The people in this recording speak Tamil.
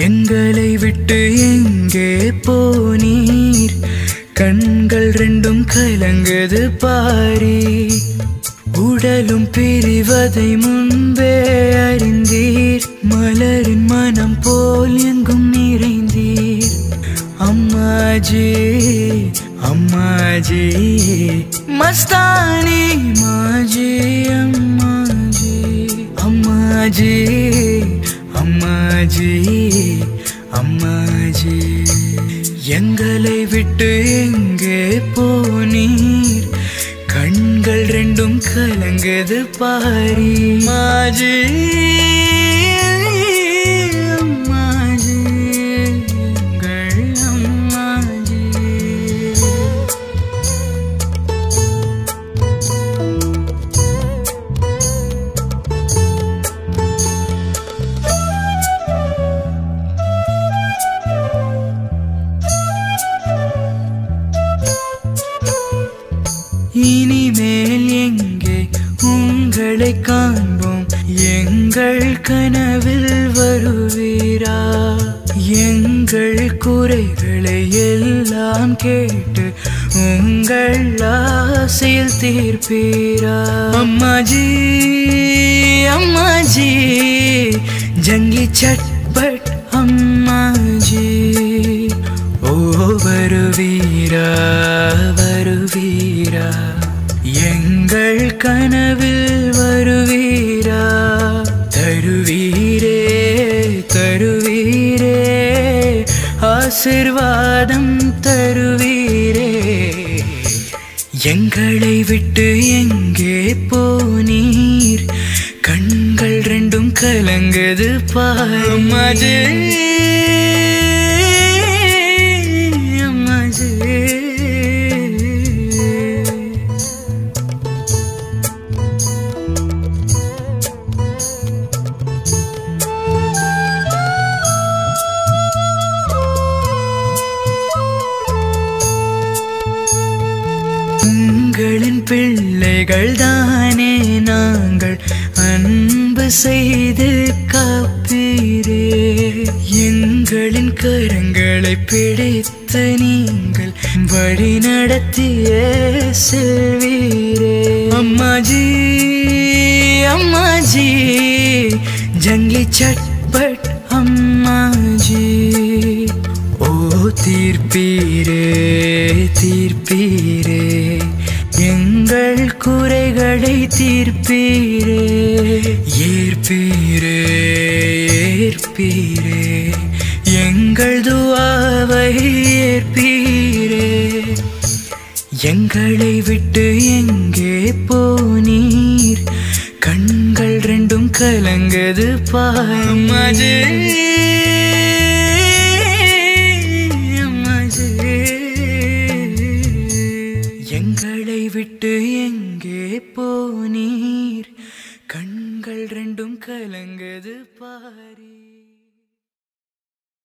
எங்களை விட்டு எங்கே போனீர் கண்கள் ரெண்டும் கலங்குது பாரி உடலும் பிரிவதை முன்பே அறிந்தீர் மலரின் மனம் போல் எங்கும் நிறைந்தீர் அம்மாஜி அம்மாஜி மஸ்தானி மாஜி அம்மாஜி அம்மாஜி அம்மாஜி அம்மாஜி எங்களை விட்டு எங்கே போனீர் கண்கள் ரெண்டும் கலங்குது பாரி மாஜி அம்மாஜி எங்கள் அம்மாஜி இனிமேல் எங்கே உங்களை காண்போம் எங்கள் கனவில் வருவீரா எங்கள் குறைகளை எல்லாம் கேட்டு உங்கள் ஆசையில் தீர்ப்பீரா அம்மாஜி அம்மாஜி ஜங்கி சட்பட் அம்மாஜி ஓ வருவீரா வருவீரா எங்கள் கனவில் வருவீரா தருவீரே தருவீரே ஆசிர்வாதம் தருவீரே எங்களை விட்டு எங்கே போனீர் கண்கள் ரெண்டும் கலங்குது பாமது உங்களின் பிள்ளைகள் தானே நாங்கள் அன்பு செய்து காப்பீரே எங்களின் கரங்களை பிடித்து நீங்கள் வழி நடத்திய செல்வீரே அம்மாஜி அம்மாஜி ஜங்கி சட்பட் அம்மாஜி ஓ தீர்ப்பீரே தீர்ப்பீரே எங்கள் குறைகளை தீர்ப்பீரே ஏற்பீரே ஏற்பீரே எங்கள் துவாவை ஏற்பீரே எங்களை விட்டு எங்கே போனீர் கண்கள் ரெண்டும் கலங்குது பாமது